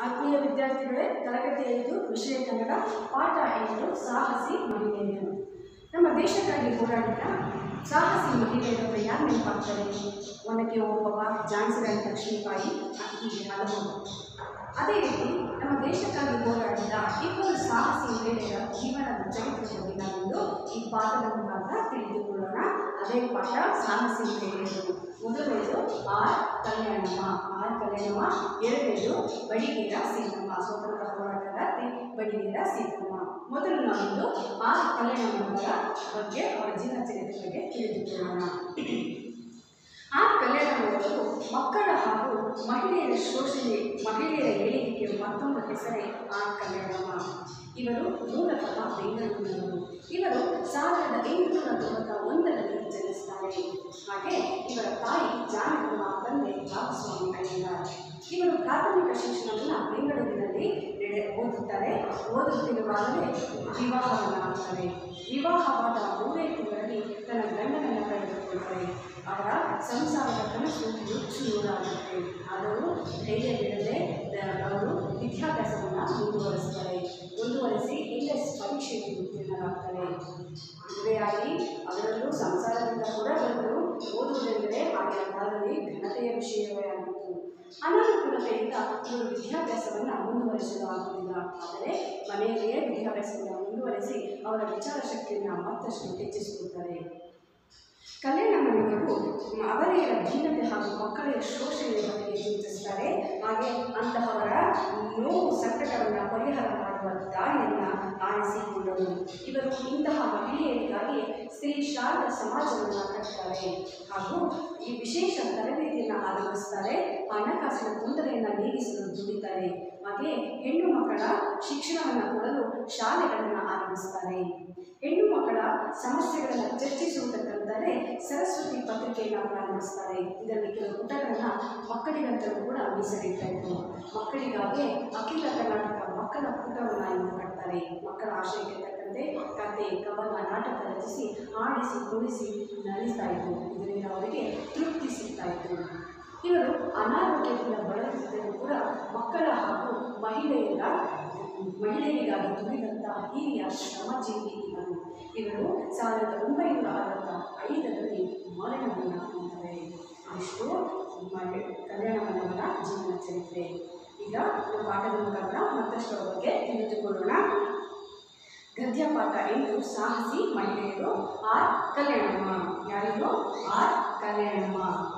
ಆತ್ಮೀಯ ವಿದ್ಯಾರ್ಥಿಗಳೇ ತರಗತಿ ಐದು ವಿಷಯ ಕನ್ನಡ ಪಾಠ ಐದು ಸಾಹಸಿ ಮಹಿಳೆಯರು ನಮ್ಮ ದೇಶಕ್ಕಾಗಿ ಹೋರಾಡಿದ ಸಾಹಸಿ ಮಹಿಳೆಯರ ಯಾರು ನೆನಪಾಗ್ತಾರೆ ಒನಕೆ ಓಬವ್ವ ಝಾನ್ಸಿ ರಾಣಿ ಲಕ್ಷ್ಮೀಬಾಯಿ ಹೀಗೆ ಹಲವು ಅದೇ ರೀತಿ ನಮ್ಮ ದೇಶಕ್ಕಾಗಿ ಹೋರಾಡಿದ ಇಬ್ಬರು ಸಾಹಸಿ ಮಹಿಳೆಯರ ಜೀವನದ ಚರಿತ್ರೆ ಬಗ್ಗೆ ನಾವೊಂದು ಈ ಪಾಠದ ಮುಖಾಂತರ ತಿಳಿದುಕೊಳ್ಳೋಣ ಅದೇ ಪಾಠ ಸಾಹಸಿ ಮಹಿಳೆಯರು ಮೊದಲನೇದು ಆರ್ ಕಲ್ಯಾಣಮ್ಮ ಆರ್ ಕಲ್ಯಾಣಮ್ಮ ಎರಡನೇದು ಬಡಿಗೇರ ಸೀತಮ್ಮ ಸ್ವತಂತ್ರ ಹೋರಾಟಗಾರ್ತಿ ಬಡಿಗೇರ ಸೀತಮ್ಮ ಮೊದಲು ನಾವೊಂದು ಆರ್ ಕಲ್ಯಾಣಮ್ಮನವರ ಬಗ್ಗೆ ಅವರ ಜೀವನ ಚರಿತ್ರೆ ಬಗ್ಗೆ ತಿಳಿದುಕೊಳ್ಳೋಣ ಆರ್ ಕಲ್ಯಾಣಮ್ಮನವರು ಮಕ್ಕಳ ಹಾಗೂ ಮಹಿಳೆಯರ ಶೋಷಣೆ ಮಹಿಳೆಯರ ಏಳಿಗೆಗೆ ಮತ್ತೊಂದು ಹೆಸರೇ ಆರ್ ಕಲ್ಯಾಣಮ್ಮ ಇವರು ಮೂಲತಃ ಬೆಂಗಳೂರಿನವರು ಇವರು ಸಾವಿರದ ಎಂಟುನೂರ ತೊಂಬತ್ತ ಒಂದರಲ್ಲಿ ಜನಿಸ್ತಾರೆ ಹಾಗೆ ಇವರ ತಾಯಿ ಜಾನಕಮ್ಮ ತಂದೆ ರಾಮಸ್ವಾಮಿ ಅಯ್ಯಂಗಾರ್ ಇವರು ಪ್ರಾಥಮಿಕ ಶಿಕ್ಷಣವನ್ನು ಬೆಂಗಳೂರಿನಲ್ಲಿ ನಡೆದು ಓದುತ್ತಾರೆ ಓದುತ್ತಿರುವಾಗಲೇ ವಿವಾಹವನ್ನಾಗುತ್ತಾರೆ ವಿವಾಹವಾದ ಮೂರೇ ತಿಂಗಳಲ್ಲಿ ತನ್ನ ಗಂಡನನ್ನು ಕಳೆದುಕೊಳ್ತಾರೆ ಅವರ ಸಂಸಾರದ ಕನಸು ನುಚ್ಚು ನೂರಾಗುತ್ತೆ ಆದರೂ ಧೈರ್ಯ ಬಿಡದೆ ದ- ಅವರು ವಿದ್ಯಾಭ್ಯಾಸವನ್ನು ಮುಂದುವರಿಸ್ತಾರೆ ಮುಂದುವರಿಸಿ ಎಲ್ ಎಸ್ ಪರೀಕ್ಷೆಗೆ ಉತ್ತೀರ್ಣರಾಗ್ತಾರೆ ಮದುವೆಯಾಗಿ ಅದರಲ್ಲೂ ಸಂಸಾರದಿಂದ ಕೂಡ ಬಂದು ಓದುವುದೆಂದರೆ ಆಗಿನ ಕಾಲದಲ್ಲಿ ಘನತೆಯ ವಿಷಯವೇ ಆಗಿತ್ತು ಅನಾನುಕೂಲತೆಯಿಂದ ಇವರು ವಿದ್ಯಾಭ್ಯಾಸವನ್ನು ಮುಂದುವರಿಸಲು ಆಗುವುದಿಲ್ಲ ಆದರೆ ಮನೆಯಲ್ಲಿಯೇ ವಿದ್ಯಾಭ್ಯಾಸವನ್ನು ಮುಂದುವರಿಸಿ ಅವರ ವಿಚಾರ ಶಕ್ತಿಯನ್ನು ಮತ್ತಷ್ಟು ಹೆಚ್ಚಿಸಿಕೊಳ್ತಾರೆ ಕಲ್ಯಾಣಮ್ಮನವರು ಅವರೆಯರ ಭಿನ್ನತೆ ಹಾಗೂ ಮಕ್ಕಳ ಶೋಷಣೆಯ ಬಗ್ಗೆ ಚಿಂತಿಸ್ತಾರೆ ಹಾಗೆ ಅಂತಹವರ ನೋವು ಸಂಕಟವನ್ನು ಪರಿಹಾರ ಮಾಡುವ ದಾರಿಯನ್ನು ಆರಿಸಿಕೊಂಡರು ಇವರು ಇಂತಹ ಮಹಿಳೆಯರಿಗಾಗಿ ಸ್ತ್ರೀ ಶಾರದ ಸಮಾಜವನ್ನು ಕಟ್ತಾರೆ ಹಾಗೂ ಈ ವಿಶೇಷ ತರಬೇತಿಯನ್ನು ಆರಂಭಿಸ್ತಾರೆ ಹಣಕಾಸಿನ ತೊಂದರೆಯನ್ನು ನೀಗಿಸಲು ದುಡಿತಾರೆ ಹಾಗೆ ಹೆಣ್ಣು ಮಕ್ಕಳ ಶಿಕ್ಷಣವನ್ನು ಕೊಡಲು ಶಾಲೆಗಳನ್ನು ಆರಂಭಿಸ್ತಾರೆ ಹೆಣ್ಣು ಮಕ್ಕಳ ಸಮಸ್ಯೆಗಳನ್ನು ಚರ್ಚಿಸುವುದಕ್ಕಂತಲೇ ಸರಸ್ವತಿ ಪತ್ರಿಕೆಯನ್ನು ಪ್ರಾರಂಭಿಸ್ತಾರೆ ಇದರಲ್ಲಿ ಕೆಲವು ಪುಟಗಳನ್ನು ಮಕ್ಕಳಿಗಂತಲೂ ಕೂಡ ಮೀಸಲಿಡ್ತಾ ಇದ್ರು ಮಕ್ಕಳಿಗಾಗಿ ಅಖಿಲ ಕರ್ನಾಟಕ ಮಕ್ಕಳ ಪುಟವನ್ನು ಇವರು ಕಟ್ತಾರೆ ಮಕ್ಕಳ ಆಶಯಕ್ಕೆ ತಕ್ಕಂತೆ ಕತೆ ಕವನ ನಾಟಕ ರಚಿಸಿ ಆಡಿಸಿ ಕುಣಿಸಿ ನಲಿಸ್ತಾ ಇದ್ರು ಇದರಿಂದ ಅವರಿಗೆ ತೃಪ್ತಿ ಸಿಗ್ತಾ ಇತ್ತು ಇವರು ಅನಾರೋಗ್ಯದಿಂದ ಬಳಲುತ್ತಿದ್ದರೂ ಕೂಡ ಮಕ್ಕಳ ಹಾಗೂ ಮಹಿಳೆಯರ ಮಹಿಳೆಯರಿಗಾಗಿ ದುಡಿದಂಥ ಹಿರಿಯ ಶ್ರಮಜೀವಿ ಇವರು ಇವರು ಸಾವಿರದ ಒಂಬೈನೂರ ಅರವತ್ತ ಐದರಲ್ಲಿ ಮರಣವನ್ನು ಹೊಂದಿದ್ದಾರೆ ಇಷ್ಟು ಮಹಿ ಕಲ್ಯಾಣವನ್ನವರ ಜೀವನ ಚರಿತ್ರೆ ಈಗ ನಮ್ಮ ಪಾಠದ ಮುಖಾಂತರ ಮತ್ತಷ್ಟು ಅವರ ಬಗ್ಗೆ ತಿಳಿದುಕೊಳ್ಳೋಣ ಗದ್ಯ ಪಾಠ ಎಂಟು ಸಾಹಸಿ ಮಹಿಳೆಯರು ಆರ್ ಕಲ್ಯಾಣಮ್ಮ ಯಾರಿಗೂ ಆರ್ ಕಲ್ಯಾಣಮ್ಮ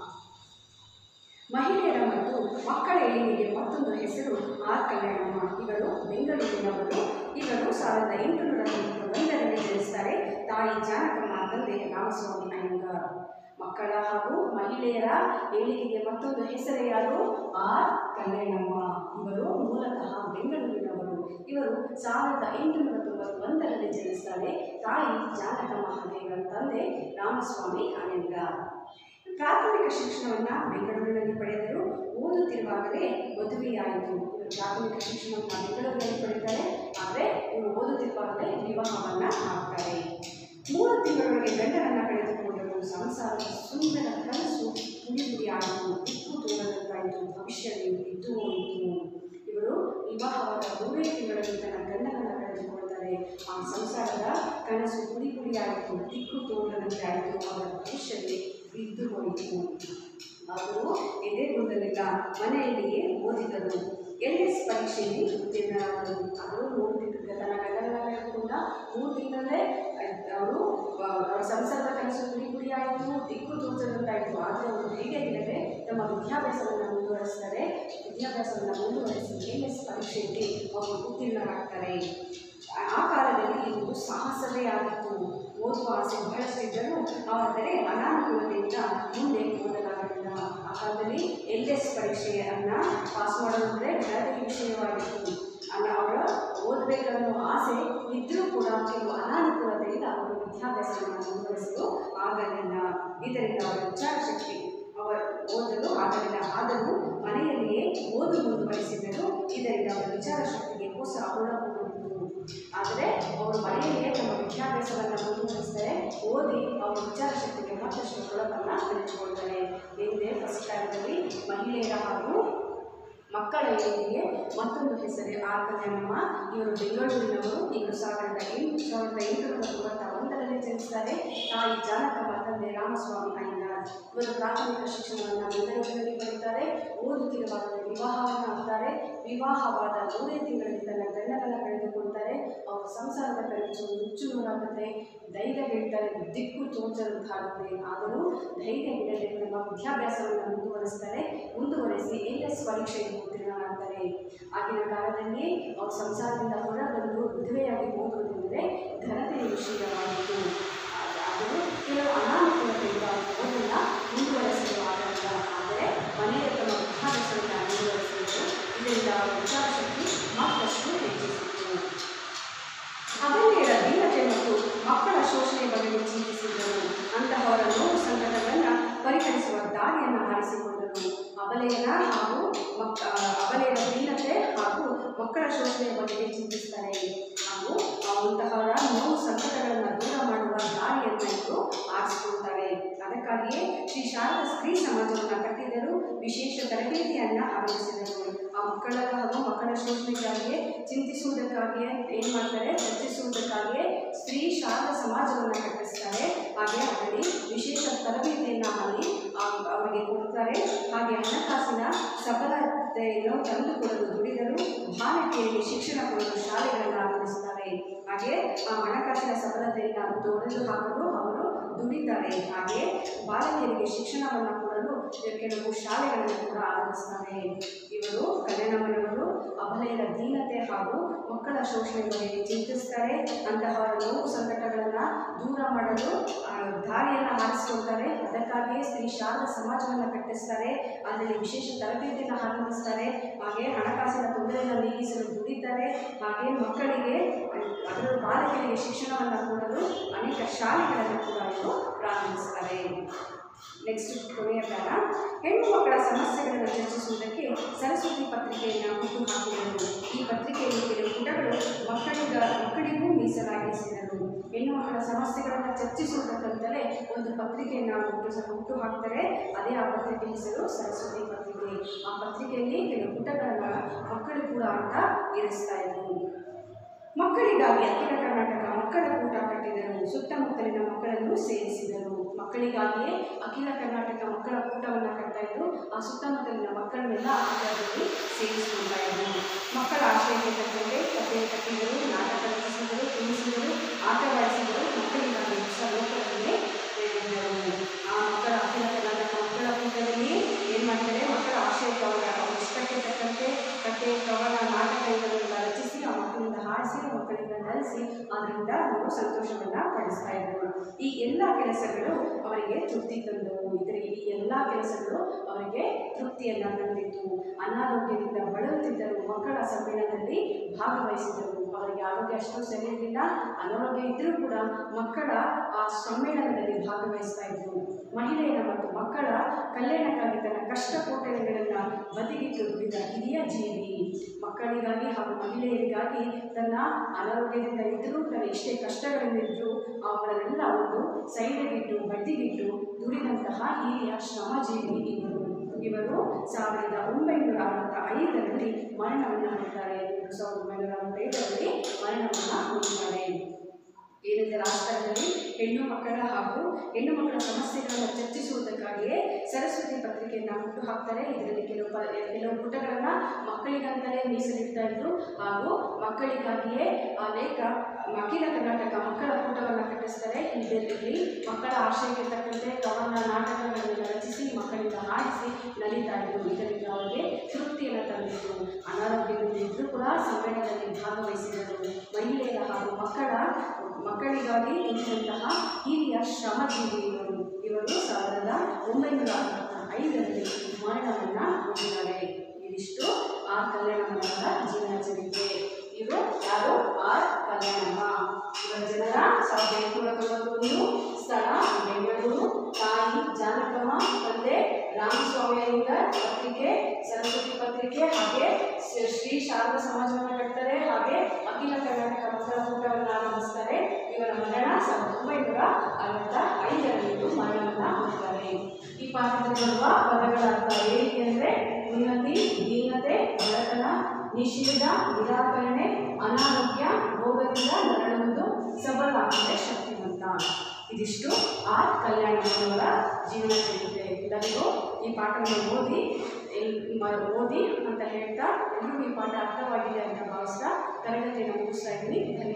ಮಹಿಳೆಯರ ಮತ್ತು ಮಕ್ಕಳ ಏಳಿಗೆಗೆ ಮತ್ತೊಂದು ಹೆಸರು ಆರ್ ಕಲ್ಯಾಣಮ್ಮ ಇವರು ಬೆಂಗಳೂರಿನವರು ಇವರು ಸಾವಿರದ ಎಂಟುನೂರ ಒಂದರಲ್ಲಿ ಜನಿಸ್ತಾರೆ ತಾಯಿ ಜಾನಕಮ್ಮ ತಂದೆ ರಾಮಸ್ವಾಮಿ ಅಯ್ಯಂಗಾರ್ ಮಕ್ಕಳ ಹಾಗೂ ಮಹಿಳೆಯರ ಏಳಿಗೆಗೆ ಮತ್ತೊಂದು ಹೆಸರು ಯಾರು ಆರ್ ಕಲ್ಯಾಣಮ್ಮ ಇವರು ಮೂಲತಃ ಬೆಂಗಳೂರಿನವರು ಇವರು ಸಾವಿರದ ಎಂಟುನೂರ ತೊಂಬತ್ತೊಂದರಲ್ಲಿ ಜನಿಸ್ತಾರೆ ತಾಯಿ ಜಾನಕಮ್ಮ ಹಾಗೆ ಇವರ ತಂದೆ ರಾಮಸ್ವಾಮಿ ಅಯ್ಯಂಗಾರ್ ಪ್ರಾಥಮಿಕ ಶಿಕ್ಷಣವನ್ನು ಬೆಂಗಳೂರಿನಲ್ಲಿ ಪಡೆದರು ಓದುತ್ತಿರುವಾಗಲೇ ಮದುವೆಯಾಯಿತು ಇವರು ಪ್ರಾಥಮಿಕ ಶಿಕ್ಷಣವನ್ನು ಬೆಂಗಳೂರಿನಲ್ಲಿ ಪಡೆಯುತ್ತಾರೆ ಆದರೆ ಇವರು ಓದುತ್ತಿರುವಾಗಲೇ ವಿವಾಹವನ್ನು ಮಾಡ್ತಾರೆ ಮೂರು ತಿಂಗಳೊಳಗೆ ಗಂಡನನ್ನು ಕಳೆದುಕೊಂಡರು ಸಂಸಾರದ ಸುಂದರ ಕನಸು ಪುಡಿ ಪುಡಿ ಆಯಿತು ದಿಕ್ಕು ತೋರದಂತಾಯಿತು ಭವಿಷ್ಯದಲ್ಲಿ ಇದ್ದು ಹೋಯಿತು ಇವರು ವಿವಾಹವಾದ ಮೂರೇ ತಿಂಗಳಲ್ಲಿ ತನ್ನ ಗಂಡನನ್ನು ಕಳೆದುಕೊಳ್ತಾರೆ ಆ ಸಂಸಾರದ ಕನಸು ಪುಡಿ ಪುಡಿಯಾಯಿತು ದಿಕ್ಕು ತೋರದಂತೆ ಆಯಿತು ಅವರ ಭವಿಷ್ಯದಲ್ಲಿ ಬಿದ್ದು ಹೋಯಿತು ಅವರು ಎದೆಗುಂದಲಿಲ್ಲ ಮನೆಯಲ್ಲಿಯೇ ಓದಿದರು ಎಲ್ ಎಸ್ ಪರೀಕ್ಷೆಯಲ್ಲಿ ಉತ್ತೀರ್ಣರಾದರು ಅವರು ಮೂರು ತಿಂಗಳ ತನ್ನ ಗಂಡನ ಕೂಡ ಮೂರು ತಿಂಗಳಲ್ಲೇ ಅವರು ಅವರ ಸಂಸಾರದ ಕನಸು ಪುಡಿ ಪುಡಿ ಆಯಿತು ದಿಕ್ಕು ತೋಚದಂತಾಯಿತು ಆದರೆ ಅವರು ಹೇಗೆ ಇಲ್ಲದೆ ತಮ್ಮ ವಿದ್ಯಾಭ್ಯಾಸವನ್ನು ಮುಂದುವರಿಸ್ತಾರೆ ವಿದ್ಯಾಭ್ಯಾಸವನ್ನು ಮುಂದುವರಿಸಿ ಎಲ್ ಎಸ್ ಪರೀಕ್ಷೆಯಲ್ಲಿ ಅವರು ಉತ್ತೀರ್ಣರಾಗ್ತಾರೆ ಆ ಕಾಲದಲ್ಲಿ ಇದು ಸಾಹಸವೇ ಆಗಿತ್ತು ಓದುವ ಆಸೆ ಬಹಳಷ್ಟಿದ್ದರೂ ಆದರೆ ಅನಾನುಕೂಲತೆಯಿಂದ ಮುಂದೆ ಓದಲಾಗಲಿಲ್ಲ ಆ ಕಾಲದಲ್ಲಿ ಎಲ್ ಎಸ್ ಪರೀಕ್ಷೆಯನ್ನು ಪಾಸ್ ಮಾಡೋದಂದರೆ ಘನತೆಯ ವಿಷಯವಾಗಿತ್ತು ಅಲ್ಲ ಅವರ ಓದಬೇಕನ್ನೋ ಆಸೆ ಇದ್ದರೂ ಕೂಡ ಕೆಲವು ಅನಾನುಕೂಲತೆಯಿಂದ ಅವರು ವಿದ್ಯಾಭ್ಯಾಸವನ್ನು ಮುಂದುವರಿಸಲು ಆಗಲಿಲ್ಲ ಇದರಿಂದ ಅವರ ವಿಚಾರ ಶಕ್ತಿ ಅವರ ಓದಲು ಆಗಲಿಲ್ಲ ಆದರೂ ಮನೆಯಲ್ಲಿಯೇ ಓದು ಮುಂದುವರಿಸಿದರು ಇದರಿಂದ ಅವರ ವಿಚಾರ ಶಕ್ತಿಗೆ ಹೊಸ ಹೊಳಪು ಬಂತು ಆದರೆ ಅವರು ಮನೆಯಲ್ಲಿಯೇ ತಮ್ಮ ವಿದ್ಯಾಭ್ಯಾಸವನ್ನು ಮುಂದುವರಿಸ್ತಾರೆ ಓದಿ ಅವರ ವಿಚಾರ ಶಕ್ತಿಗೆ ಮತ್ತಷ್ಟು ಹೊಳಪನ್ನು ತಿಳಿದುಕೊಳ್ತಾರೆ ಹಿಂದೆ ಫಸ್ಟ್ ಕಾಲದಲ್ಲಿ ಮಹಿಳೆಯರ ಹಾಗೂ ಮಕ್ಕಳ ಏಳಿಗೆಗೆ ಮತ್ತೊಂದು ಹೆಸರೇ ಆರ್ ಕಲ್ಯಾಣಮ್ಮ ಇವರು ಬೆಂಗಳೂರಿನವರು ಇವರು ಸಾವಿರದ ಎಂಟು ಸಾವಿರದ ಎಂಟುನೂರ ತೊಂಬತ್ತ ಒಂದರಲ್ಲಿ ಜನಿಸ್ತಾರೆ ತಾಯಿ ಜಾನಕಮ್ಮ ತಂದೆ ರಾಮಸ್ವಾಮಿ ಅಯ್ಯಂಗಾರ್ ಇವರು ಪ್ರಾಥಮಿಕ ಶಿಕ್ಷಣವನ್ನು ಬೆಂಗಳೂರಿನಲ್ಲಿ ಪಡೆಯುತ್ತಾರೆ ಓದುತ್ತಿರುವಾಗಲೇ ವಿವಾಹವನ್ನು ಆಗ್ತಾರೆ ವಿವಾಹವಾದ ಮೂರೇ ತಿಂಗಳಲ್ಲಿ ತನ್ನ ಗಂಡನನ್ನು ಕಳೆದುಕೊಳ್ತಾರೆ ಅವರು ಸಂಸಾರದ ಖರ್ಚು ನುಚ್ಚು ನೂರಾಗುತ್ತೆ ಧೈರ್ಯ ಹೇಳ್ತಾರೆ ದಿಕ್ಕು ತೋಚದಂತಾಗುತ್ತೆ ಆದರೂ ಧೈರ್ಯ ಬಿಡದೆ ತಮ್ಮ ವಿದ್ಯಾಭ್ಯಾಸವನ್ನು ಮುಂದುವರಿಸ್ತಾರೆ ಮುಂದುವರಿಸಿ ಎಲ್ ಎಸ್ ಪರೀಕ್ಷೆಗೆ ಉತ್ತೀರ್ಣರಾಗ್ತಾರೆ ಆಗಿನ ಕಾಲದಲ್ಲಿ ಅವ್ರ ಸಂಸಾರದಿಂದ ಹೊರಬಂದು ಮದುವೆಯಾಗಿ ಹೋಗುವುದೆಂದರೆ ಘನತೆಯ ವಿಷಯವಾಗಿತ್ತು ಆದರೂ ಕೆಲವು ಅನಾನುಕೂಲತೆಯಿಂದ ಓದನ್ನು ಮುಂದುವರೆಸಲು ಆಗಲಿಲ್ಲ ಆದರೆ ಮನೆಯ ತಮ್ಮ ವಿದ್ಯಾಭ್ಯಾಸವನ್ನು ಮುಂದುವರಿಸಿದರು ಇದರಿಂದ ಅವರ ವಿಚಾರಶಕ್ತಿ ಮತ್ತಷ್ಟು ಹೆಚ್ಚಿಸಿತು ಅಗಲ್ಯರ ದೀನತೆ ಮತ್ತು ಮಕ್ಕಳ ಶೋಷಣೆ ಬಗ್ಗೆ ಚಿಂತಿಸಿದರು ಅಂತಹವರ ನೋವು ಸಂಕಟಗಳನ್ನು ಪರಿಹರಿಸುವ ದಾರಿಯನ್ನು ಆರಿಸಿಕೊಂಡರು ಅಬಲೆಯರ ಹಾಗೂ ಮಕ್ಕ ಅಬಲೆಯರ ದೀನತೆ ಹಾಗೂ ಮಕ್ಕಳ ಶೋಷಣೆಯ ಬಗ್ಗೆ ಚಿಂತಿಸ್ತಾರೆ ಹಾಗೂ ಅಂತಹವರ ನೋವು ಸಂಕಟಗಳನ್ನು ದೂರ ಮಾಡುವ ದಾರಿಯನ್ನು ಇವರು ಆರಿಸಿಕೊಳ್ತಾರೆ ಅದಕ್ಕಾಗಿಯೇ ಶ್ರೀ ಶಾರದಾ ಸ್ತ್ರೀ ಸಮಾಜವನ್ನು ಕಟ್ಟಿದರು ವಿಶೇಷ ತರಬೇತಿಯನ್ನು ಆರಂಭಿಸಿದರು ಆ ಮಕ್ಕಳ ಹಾಗೂ ಮಕ್ಕಳ ಶೋಷಣೆಗಾಗಿಯೇ ಚಿಂತಿಸುವುದಕ್ಕಾಗಿಯೇ ಏನು ಮಾಡ್ತಾರೆ ಚರ್ಚಿಸುವುದಕ್ಕಾಗಿಯೇ ಸ್ತ್ರೀ ಶಾರದಾ ಸಮಾಜವನ್ನು ಕಟ್ಟಿಸ್ತಾರೆ ಹಾಗೆ ಅದರಲ್ಲಿ ವಿಶೇಷ ತರಬೇತಿಯನ್ನು ಅಲ್ಲಿ ಆ- ಅವರಿಗೆ ಕೊಡ್ತಾರೆ ಹಾಗೆ ಹಣಕಾಸಿನ ಸಫಲತೆಯನ್ನು ತಂದುಕೊಡಲು ದುಡಿದರು ಬಾಲಕಿಯರಿಗೆ ಶಿಕ್ಷಣ ಕೊಡಲು ಶಾಲೆಗಳನ್ನು ಆರಂಭಿಸುತ್ತಾರೆ ಹಾಗೆ ಆ ಹಣಕಾಸಿನ ಸಫಲತೆಯನ್ನು ತೊಡೆದು ಹಾಕಲು ಅವರು ದುಡಿತಾರೆ ಹಾಗೆ ಬಾಲಕಿಯರಿಗೆ ಶಿಕ್ಷಣವನ್ನು ಕೊಡಲು ಕೆಲವು ಶಾಲೆಗಳನ್ನು ಕೂಡ ಆರಂಭಿಸ್ತಾರೆ ಇವರು ಕಲ್ಯಾಣಮ್ಮನವರು ಅಬಲೆಯರ ದೀನತೆ ಹಾಗೂ ಮಕ್ಕಳ ಶೋಷಣೆ ಬಗ್ಗೆ ಚಿಂತಿಸ್ತಾರೆ ಅಂತಹವರ ನೋವು ಸಂಕಟಗಳನ್ನು ದೂರ ಮಾಡಲು ಆ, ದಾರಿಯನ್ನು ಆರಿಸಿಕೊಳ್ತಾರೆ ಅದಕ್ಕಾಗಿಯೇ ಸ್ತ್ರೀ ಶಾರದಾ ಸಮಾಜವನ್ನು ಕಟ್ಟಿಸ್ತಾರೆ ಅದರಲ್ಲಿ ವಿಶೇಷ ತರಬೇತಿಯನ್ನು ಆರಂಭಿಸ್ತಾರೆ ಹಾಗೆ ಹಣಕಾಸಿನ ತೊಂದರೆಯನ್ನು ನೀಗಿಸಲು ದುಡಿತಾರೆ ಹಾಗೆ ಮಕ್ಕಳಿಗೆ ಅದರ ಬಾಲಕರಿಗೆ ಶಿಕ್ಷಣವನ್ನು ಕೊಡಲು ಅನೇಕ ಶಾಲೆಗಳನ್ನು ಕೂಡ ಇವರು ಪ್ರಾರಂಭಿಸ್ತಾರೆ ನೆಕ್ಸ್ಟ್ ಕೊನೆಯ ಕಾಲ ಹೆಣ್ಣು ಮಕ್ಕಳ ಸಮಸ್ಯೆಗಳನ್ನು ಚರ್ಚಿಸುವುದಕ್ಕೆ ಸರಸ್ವತಿ ಪತ್ರಿಕೆಯನ್ನು ಹುಟ್ಟು ಹಾಕಿದರು ಈ ಪತ್ರಿಕೆಯಲ್ಲಿ ಕೆಲವು ಪುಟಗಳು ಮಕ್ಕಳಿಗ ಮಕ್ಕಳಿಗೂ ಮೀಸಲಾಗಿಸಿದರು ಹೆಣ್ಣು ಮಕ್ಕಳ ಸಮಸ್ಯೆಗಳನ್ನು ಚರ್ಚಿಸುವುದಕ್ಕಂತಲೇ ಒಂದು ಪತ್ರಿಕೆಯನ್ನು ಹುಟ್ಟು ಹುಟ್ಟು ಹಾಕ್ತಾರೆ ಅದೇ ಆ ಪತ್ರಿಕೆ ಹೆಸರು ಸರಸ್ವತಿ ಪತ್ರಿಕೆ ಆ ಪತ್ರಿಕೆಯಲ್ಲಿ ಕೆಲವು ಪುಟಗಳನ್ನು ಮಕ್ಕಳು ಕೂಡ ಅಂತ ಇರಿಸ್ತಾ ಇದ್ರು ಮಕ್ಕಳಿಗಾಗಿ ಅಖಿಲ ಕರ್ನಾಟಕ ಮಕ್ಕಳ ಕೂಟ ಕಟ್ಟಿದರು ಸುತ್ತಮುತ್ತಲಿನ ಮಕ್ಕಳನ್ನು ಸೇರಿಸಿದರು ಮಕ್ಕಳಿಗಾಗಿಯೇ ಅಖಿಲ ಕರ್ನಾಟಕ ಮಕ್ಕಳ ಕೂಟವನ್ನು ಕಟ್ತಾ ಇದ್ರು ಆ ಸುತ್ತಮುತ್ತಲಿನ ಮಕ್ಕಳನ್ನೆಲ್ಲ ಅದರಲ್ಲಿ ಸೇರಿಸ್ಕೊಳ್ತಾ ಇದ್ರು ಮಕ್ಕಳ ಆಶಯಕ್ಕೆ ತಕ್ಕಂತೆ ಕಥೆ ಕಟ್ಟಿದರು ನಾಟಕ ರಚಿಸಿದರು ತಿಳಿಸಿದರು ಆಟವಾಡಿಸಿದರು ಮಕ್ಕಳಿಗಾಗಿ ಹೊಸ ಲೋಕದಲ್ಲಿ ಹೇಳಿದರು ಆ ಮಕ್ಕಳ ಅಖಿಲ ಕರ್ನಾಟಕ ಮಕ್ಕಳ ಕೂಟದಲ್ಲಿ ಏನು ಮಾಡ್ತಾರೆ ಮಕ್ಕಳ ಆಶಯಕ್ಕೆ ಅವರ ಅವರ ಇಷ್ಟಕ್ಕೆ ತಕ್ಕಂತೆ ಕಥೆ ಕವನ ನಾಟಕ ಇವುಗಳನ್ನೆಲ್ಲ ರಚಿಸಿ ಆ ಮಕ್ಕಳಿಂದ ಹಾಡಿಸಿ ಆ ಮಕ್ಕಳಿಂದ ನಲಿಸಿ ಅದರಿಂದ ಅವರು ಸಂತೋಷವನ್ನು ಪಡಿಸ್ತಾ ಇದ್ದರು ಈ ಎಲ್ಲ ಕೆಲಸಗಳು ಅವರಿಗೆ ತೃಪ್ತಿ ತಂದವು ಇದರ ಈ ಎಲ್ಲ ಕೆಲಸಗಳು ಅವರಿಗೆ ತೃಪ್ತಿಯನ್ನು ತಂದಿತ್ತು ಅನಾರೋಗ್ಯದಿಂದ ಬಳಲುತ್ತಿದ್ದರು ಮಕ್ಕಳ ಸಮ್ಮೇಳನದಲ್ಲಿ ಭಾಗವಹಿಸಿದರು ಅವರಿಗೆ ಆರೋಗ್ಯ ಅಷ್ಟು ಸರಿ ಇರಲಿಲ್ಲ ಅನಾರೋಗ್ಯ ಇದ್ದರೂ ಕೂಡ ಮಕ್ಕಳ ಆ ಸಮ್ಮೇಳನದಲ್ಲಿ ಭಾಗವಹಿಸ್ತಾ ಇದ್ರು ಮಹಿಳೆಯರ ಮತ್ತು ಮಕ್ಕಳ ಕಲ್ಯಾಣಕ್ಕಾಗಿ ತನ್ನ ಕಷ್ಟ ಕೋಟೆಗಳನ್ನು ಬದಿಗಿಟ್ಟು ದುಡಿದ ಹಿರಿಯ ಜೀವಿ ಮಕ್ಕಳಿಗಾಗಿ ಹಾಗೂ ಮಹಿಳೆಯರಿಗಾಗಿ ತನ್ನ ಅನಾರೋಗ್ಯದಿಂದ ಇದ್ದರೂ ತನ್ನ ಎಷ್ಟೇ ಕಷ್ಟಗಳಿದ್ದರೂ ಅವುಗಳನ್ನೆಲ್ಲ ಒಂದು ಸೈಡಿಗಿಟ್ಟು ಬಡ್ಡಿಗಿಟ್ಟು ದುಡಿದಂತಹ ಹಿರಿಯ ಶ್ರಮಜೀವಿ ಇವರು ಇವರು ಸಾವಿರದ ಒಂಬೈನೂರ ಅರವತ್ತ ಐದರಲ್ಲಿ ಮರಣವನ್ನು ಹೊಂದಿದ್ದಾರೆ ಇವರು ಸಾವಿರದ ಒಂಬೈನೂರ ಅರವತ್ತೈದರಲ್ಲಿ ಮರಣವನ್ನು ಹೊಂದಿದ್ದಾರೆ ಏನೆಂದರೆ ರಾಷ್ಟ್ರದಲ್ಲಿ ಹೆಣ್ಣು ಮಕ್ಕಳ ಹಾಗೂ ಹೆಣ್ಣು ಮಕ್ಕಳ ಸಮಸ್ಯೆಗಳನ್ನು ಚರ್ಚಿಸುವುದಕ್ಕಾಗಿಯೇ ಸರಸ್ವತಿ ಪತ್ರಿಕೆಯನ್ನು ಹುಟ್ಟು ಹಾಕ್ತಾರೆ ಇದರಲ್ಲಿ ಕೆಲವು ಪ ಕೆಲವು ಪುಟಗಳನ್ನು ಮಕ್ಕಳಿಗಂತಲೇ ಮೀಸಲಿಡ್ತಾ ಇದ್ರು ಹಾಗೂ ಮಕ್ಕಳಿಗಾಗಿಯೇ ಆ ಲೇಖ ಅಖಿಲ ಕರ್ನಾಟಕ ಮಕ್ಕಳ ಕೂಟವನ್ನು ಕಟ್ಟಿಸ್ತಾರೆ ಇದರಲ್ಲಿ ಮಕ್ಕಳ ಆಶಯಕ್ಕೆ ತಕ್ಕಂತೆ ಕವನ ನಾಟಕಗಳನ್ನು ರಚಿಸಿ ಮಕ್ಕಳಿಂದ ಹಾಡಿಸಿ ನಲಿತಾ ಇದ್ರು ಇದರಿಂದ ಅವರಿಗೆ ತೃಪ್ತಿಯನ್ನು ತಂದಿತ್ತು ಅನಾರೋಗ್ಯದಿಂದ ಇದ್ದರೂ ಕೂಡ ಸಮ್ಮೇಳನದಲ್ಲಿ ಭಾಗವಹಿಸಿದರು ಮಹಿಳೆಯರ ಹಾಗೂ ಮಕ್ಕಳ ಮಕ್ಕಳಿಗಾಗಿ ಇದ್ದಂತಹ ಹಿರಿಯ ಶ್ರಮಜೀವಿ ಇವರು ಇವರು ಸಾವಿರದ ಒಂಬೈನೂರ ಅರವತ್ತ ಐದರಲ್ಲಿ ಮರಣವನ್ನು ಹೊಂದಿದ್ದಾರೆ ಇದಿಷ್ಟು ಆರ್ ಕಲ್ಯಾಣಮ್ಮನವರ ಜೀವನ ಚರಿತ್ರೆ ಇವರು ಯಾರು ಆರ್ ಕಲ್ಯಾಣಮ್ಮ ಇವರ ಜನರ ಸಾವಿರದ ಎಂಟುನೂರ ತೊಂಬತ್ತೊಂದು ಸ್ಥಳ ಬೆಂಗಳೂರು ತಾಯಿ ಜಾನಕಮ್ಮ ತಂದೆ ರಾಮಸ್ವಾಮಿ ಅಯ್ಯಂಗಾರ್ ಪತ್ರಿಕೆ ಸರಸ್ವತಿ ಪತ್ರಿಕೆ ಹಾಗೆ ಶ್ರೀ- ಶ್ರೀ ಶಾರದಾ ಸಮಾಜವನ್ನು ಕಟ್ತಾರೆ ಹಾಗೆ ಅಖಿಲ ಕರ್ನಾಟಕ ಮಕ್ಕಳ ಕೂಟವನ್ನು ಆರಂಭಿಸ್ತಾರೆ ಇವರ ಮರಣ ಸಾವಿರದ ಒಂಬೈನೂರ ಅರವತ್ತ ಐದರಲ್ಲಿ ಇವರು ಮರಣವನ್ನು ಹೊಂದಿದ್ದಾರೆ ಈ ಪಾಠದಲ್ಲಿ ಬರುವ ಪದಗಳ ಅರ್ಥ ಹೇಳಿ ಅಂದರೆ ಉನ್ನತಿ ದೀನತೆ ಬಡತನ ನಿಷೇಧ ನಿರಾಕರಣೆ ಅನಾರೋಗ್ಯ ರೋಗದಿಂದ ನರಳುವುದು ಸಬಲ ಅಂದರೆ ಶಕ್ತಿವಂತ ಇದಿಷ್ಟು ಆರ್ ಕಲ್ಯಾಣವರ ಜೀವನ ಚರಿತ್ರೆ ಎಲ್ಲರಿಗೂ ಈ ಪಾಠವನ್ನು ಓದಿ ಎಲ್ ಮ- ಓದಿ ಅಂತ ಹೇಳ್ತಾ ಎಲ್ರಿಗೂ ಈ ಪಾಠ ಅರ್ಥವಾಗಿದೆ ಅಂತ ಭಾವಿಸ್ತಾ ತರಗತಿಯನ್ನು ಮುಗಿಸ್ತಾ ಇದ್ದೀನಿ ಧನ್ಯವಾದ